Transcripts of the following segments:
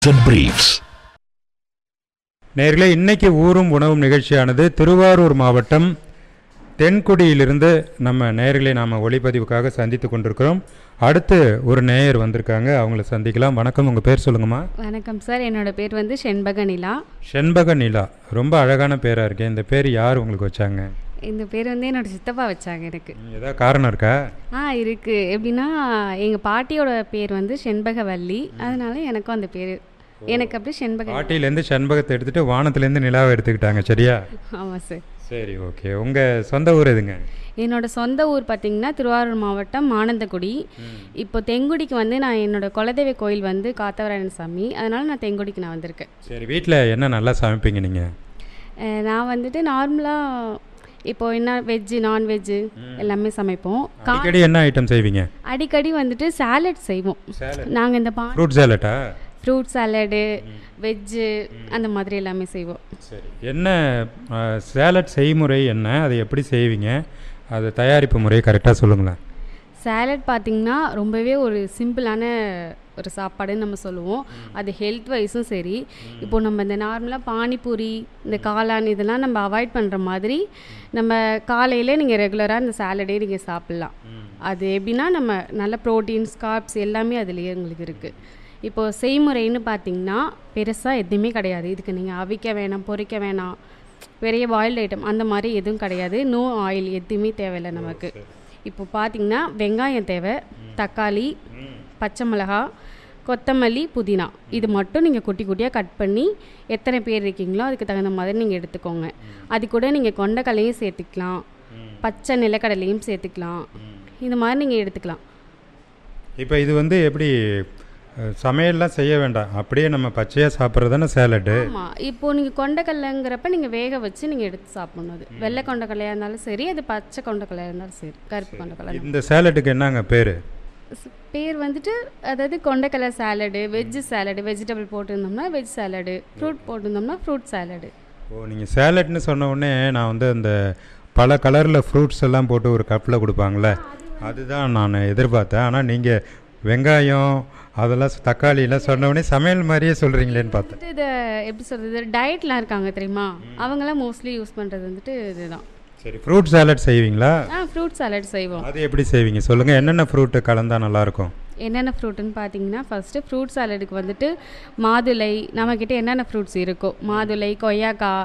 and briefs. நேர்களே இன்னைக்கு ஊரும் உணவும் நிகழ்ச்சியானது திருவாரூர் மாவட்டம் தென்குடியிலிருந்து நம்ம நேயர்களை நாம் ஒளிப்பதிவுக்காக சந்தித்து கொண்டிருக்கிறோம் அடுத்து ஒரு நேயர் வந்திருக்காங்க அவங்கள சந்திக்கலாம் வணக்கம் உங்கள் பேர் சொல்லுங்கம்மா வணக்கம் சார் என்னோட பேர் வந்து செண்பக நிலா செண்பக நிலா ரொம்ப அழகான பேராக இருக்கேன் இந்த பேர் யார் உங்களுக்கு வச்சாங்க இந்த பேர் வந்து என்னோட சித்தப்பா வச்சாங்க எனக்கு ஏதாவது காரணம் இருக்கா ஆ இருக்கு எப்படின்னா எங்கள் பாட்டியோட பேர் வந்து செண்பகவல்லி அதனால எனக்கும் அந்த பேர் எனக்கு அப்படி செண்பக பாட்டியிலேருந்து செண்பகத்தை எடுத்துட்டு வானத்துலேருந்து நிலாவை எடுத்துக்கிட்டாங்க சரியா ஆமாம் சார் சரி ஓகே உங்கள் சொந்த ஊர் எதுங்க என்னோட சொந்த ஊர் பார்த்தீங்கன்னா திருவாரூர் மாவட்டம் மானந்தகுடி இப்போ தெங்குடிக்கு வந்து நான் என்னோட குலதெய்வ கோயில் வந்து காத்தவராயன் சாமி அதனால நான் தெங்குடிக்கு நான் வந்திருக்கேன் சரி வீட்டில் என்ன நல்லா சமைப்பீங்க நீங்கள் அஹ் நான் வந்துட்டு நார்மலாக இப்போ என்ன வெஜ்ஜு நான்வெஜ்ஜு எல்லாமே சமைப்போம் கா அடிக்கடி என்ன ஐட்டம் செய்வீங்க அடிக்கடி வந்துட்டு சாலட் செய்வோம் நாங்கள் இந்த பா ஃப்ரூட் சேலட்டா ஃப்ரூட் சாலடு வெஜ்ஜு அந்த மாதிரி எல்லாமே செய்வோம் சரி என்ன சேலட் செய்முறை என்ன அதை எப்படி செய்வீங்க அது தயாரிப்பு முறையை கரெக்டாக சொல்லுங்களேன் சாலட் பார்த்திங்கன்னா ரொம்பவே ஒரு சிம்பிளான ஒரு சாப்பாடுன்னு நம்ம சொல்லுவோம் அது ஹெல்த் வைஸும் சரி இப்போ நம்ம இந்த நார்மலாக பானிபூரி இந்த காளான் இதெல்லாம் நம்ம அவாய்ட் பண்ணுற மாதிரி நம்ம காலையில் நீங்கள் ரெகுலராக இந்த சாலடே நீங்கள் சாப்பிட்லாம் அது எப்படின்னா நம்ம நல்ல ப்ரோட்டீன்ஸ் கார்ப்ஸ் எல்லாமே அதுலேயே உங்களுக்கு இருக்குது இப்போ செய்முறைன்னு பார்த்தீங்கன்னா பெருசாக எதுவுமே கிடையாது இதுக்கு நீங்கள் அவிக்க வேணாம் பொரிக்க வேணாம் பெரிய பாயில்டு ஐட்டம் அந்த மாதிரி எதுவும் கிடையாது நோ ஆயில் எதுவுமே தேவையில்லை நமக்கு இப்போ பார்த்தீங்கன்னா வெங்காயம் தேவை தக்காளி பச்சை மிளகா கொத்தமல்லி புதினா இது மட்டும் நீங்கள் குட்டி குட்டியாக கட் பண்ணி எத்தனை பேர் இருக்கீங்களோ அதுக்கு தகுந்த மாதிரி நீங்கள் எடுத்துக்கோங்க அது கூட நீங்கள் கொண்டக்கல்லையும் சேர்த்துக்கலாம் பச்சை நிலக்கடலையும் சேர்த்துக்கலாம் இந்த மாதிரி நீங்கள் எடுத்துக்கலாம் இப்போ இது வந்து எப்படி அஹ், சமையல்லாம் செய்ய வேண்டாம் அப்படியே நம்ம பச்சையாக சாப்பிட்றது தானே சேலட்டு ஆமாம் இப்போ நீங்கள் கொண்டக்கடலைங்கிறப்ப நீங்கள் வேக வச்சு நீங்கள் எடுத்து சாப்பிடணும் அது வெள்ளை கொண்டக்கடலையாக இருந்தாலும் சரி அது பச்சை கொண்டக்கடலையாக இருந்தாலும் சரி கருப்பு கொண்டக்கடலை இந்த சேலட்டுக்கு என்னங்க பேர் ஸ்- பேர் வந்துட்டு அதாவது கொண்டக்கடலை சாலடு வெஜ் சாலடு வெஜிடபிள் போட்டிருந்தோம்னா வெஜ் சாலடு ஃப்ரூட் போட்டிருந்தோம்னா ஃப்ரூட் சாலடு ஓ நீங்கள் சேலட்னு சொன்ன உடனே நான் வந்து அந்த பல கலரில் ஃப்ரூட்ஸ் எல்லாம் போட்டு ஒரு கப்பில் கொடுப்பாங்களே அதுதான் நான் எதிர்பார்த்தேன் ஆனால் நீங்கள் வெங்காயம் அதெல்லாம் தக்காளியெல்லாம் சொன்ன உடனே சமையல் மாதிரியே சொல்கிறீங்களேன்னு பார்த்தேன் வந்துட்டு இதை எப்படி சொல்கிறது டயட்லாம் இருக்காங்க தெரியுமா அவங்களாம் மோஸ்ட்லி யூஸ் பண்ணுறது வந்துட்டு இதுதான் சரி ஃப்ரூட் சேலட் செய்வீங்களா ஆ ஃப்ரூட் சாலட் செய்வோம் அது எப்படி செய்வீங்க சொல்லுங்கள் என்னென்ன ஃப்ரூட்டு கலந்தா நல்லாயிருக்கும் என்னென்ன ஃப்ரூட்டுன்னு பார்த்தீங்கன்னா ஃபஸ்ட்டு ஃப்ரூட் சாலடுக்கு வந்துட்டு மாதுளை நம்மக்கிட்ட என்னென்ன ஃப்ரூட்ஸ் இருக்கோ மாதுளை கொய்யாக்காய்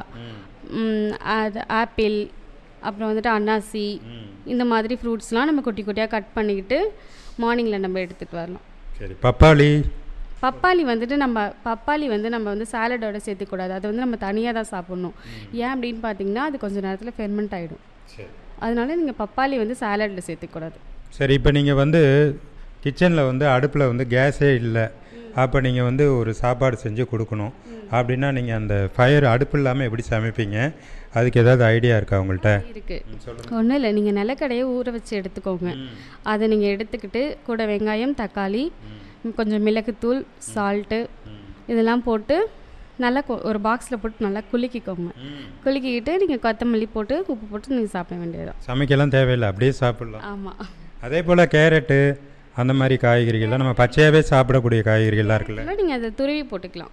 ம், அது ஆப்பிள் அப்புறம் வந்துட்டு அன்னாசி இந்த மாதிரி ஃப்ரூட்ஸ்லாம் நம்ம குட்டி குட்டியாக கட் பண்ணிக்கிட்டு மார்னிங்கில் நம்ம எடுத்துகிட்டு வரலாம் சரி பப்பாளி பப்பாளி வந்துட்டு நம்ம பப்பாளி வந்து நம்ம வந்து சாலடோட சேர்த்துக்கூடாது அது வந்து நம்ம தனியாக தான் சாப்பிட்ணும் ஏன் அப்படின்னு பார்த்தீங்கன்னா அது கொஞ்சம் நேரத்தில் ஃபெர்மெண்ட் ஆகிடும் சரி அதனால நீங்கள் பப்பாளி வந்து சாலடில் சேர்த்துக்கூடாது சரி இப்போ நீங்கள் வந்து கிச்சனில் வந்து அடுப்பில் வந்து கேஸே இல்லை அப்போ நீங்கள் வந்து ஒரு சாப்பாடு செஞ்சு கொடுக்கணும் அப்படின்னா நீங்கள் அந்த ஃபயர் அடுப்பு இல்லாமல் எப்படி சமைப்பீங்க அதுக்கு ஏதாவது ஐடியா இருக்கா உங்கள்கிட்ட இருக்குது ஒன்றும் இல்லை நீங்கள் நிலக்கடையை ஊற வச்சு எடுத்துக்கோங்க அதை நீங்கள் எடுத்துக்கிட்டு கூட வெங்காயம் தக்காளி கொஞ்சம் மிளகுத்தூள் சால்ட்டு இதெல்லாம் போட்டு நல்லா கொ- ஒரு பாக்ஸில் போட்டு நல்லா குலுக்கிக்கோங்க குலுக்கிக்கிட்டு நீங்கள் கொத்தமல்லி போட்டு உப்பு போட்டு நீங்கள் சாப்பிட வேண்டியதுதான் சமைக்கலாம் தேவையில்லை அப்படியே சாப்பிட்லாம் ஆமாம் அதே போல் கேரட்டு அந்த மாதிரி காய்கறிகள்லாம் நம்ம பச்சையாகவே சாப்பிடக்கூடிய காய்கறிகள்லாம் இருக்குல்ல இல்லை நீங்கள் அதை துருவி போட்டுக்கலாம்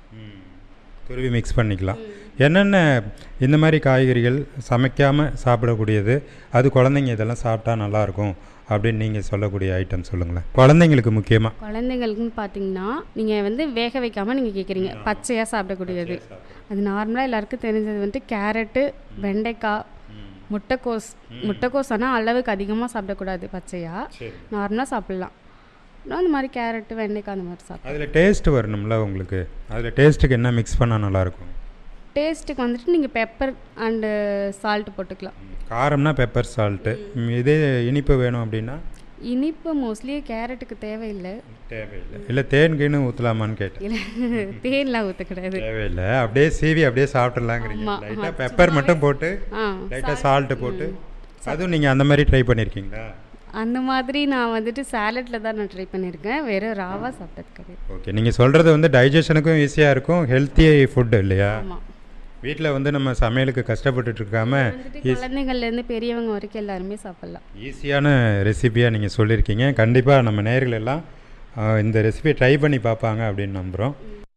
துருவி மிக்ஸ் பண்ணிக்கலாம் என்னென்ன இந்த மாதிரி காய்கறிகள் சமைக்காமல் சாப்பிடக்கூடியது அது குழந்தைங்க இதெல்லாம் சாப்பிட்டா நல்லாயிருக்கும் அப்படின்னு நீங்கள் சொல்லக்கூடிய ஐட்டம் சொல்லுங்களேன் குழந்தைங்களுக்கு முக்கியமாக குழந்தைங்களுக்குன்னு பார்த்தீங்கன்னா நீங்கள் வந்து வேக வைக்காமல் நீங்கள் கேட்குறீங்க பச்சையாக சாப்பிடக்கூடியது அது நார்மலாக எல்லாருக்கும் தெரிஞ்சது வந்துட்டு கேரட்டு வெண்டைக்காய் முட்டைக்கோஸ் முட்டைக்கோஸ் ஆனால் அளவுக்கு அதிகமாக சாப்பிடக்கூடாது பச்சையாக நார்மலாக சாப்பிட்லாம் அப்புறம் அந்த மாதிரி கேரட்டு வெண்டைக்காய் அந்த மாதிரி சாப்பிடலாம் அதில் டேஸ்ட் வரணும்ல உங்களுக்கு அதில் டேஸ்ட்டுக்கு என்ன மிக்ஸ் பண்ணால் நல்லாயிருக்கும் டேஸ்ட்டுக்கு வந்துட்டு நீங்கள் பெப்பர் அண்டு சால்ட் போட்டுக்கலாம் காரம்னா பெப்பர் சால்ட்டு இதே இனிப்பு வேணும் அப்படின்னா இனிப்பு மோஸ்ட்லி கேரட்டுக்கு தேவையில்லை தேவையில்லை இல்லை தேன் கீனு ஊற்றலாமான்னு கேட்டேன் இல்லை தேன்லாம் ஊற்ற கிடையாது தேவையில்லை அப்படியே சீவி அப்படியே சாப்பிட்றலாங்கிறீங்க ஆமா. லைட்டாக பெப்பர் மட்டும் போட்டு ஆ லைட்டாக சால்ட்டு போட்டு அதுவும் நீங்கள் அந்த மாதிரி ட்ரை பண்ணியிருக்கீங்களா அந்த மாதிரி நான் வந்துட்டு சாலட்டில் தான் நான் ட்ரை பண்ணியிருக்கேன் வெறும் ராவாக சாப்பிட்டது கிடையாது ஓகே நீங்கள் சொல்கிறது வந்து டைஜஷனுக்கும் ஈஸியாக இருக்கும் ஹெல்த்தி ஃபுட் இல்லையா ஆமாம் வீட்டில் வந்து நம்ம சமையலுக்கு கஷ்டப்பட்டுட்டு இருக்காம வந்துட்டு குழந்தைங்கள்லேருந்து பெரியவங்க வரைக்கும் எல்லாருமே சாப்பிட்லாம் ஈஸியான ரெசிபியாக நீங்கள் சொல்லியிருக்கீங்க கண்டிப்பாக நம்ம நேயர்கள் எல்லாம் ஆஹ், இந்த ரெசிபியை ட்ரை பண்ணி பார்ப்பாங்க அப்படின்னு நம்புகிறோம்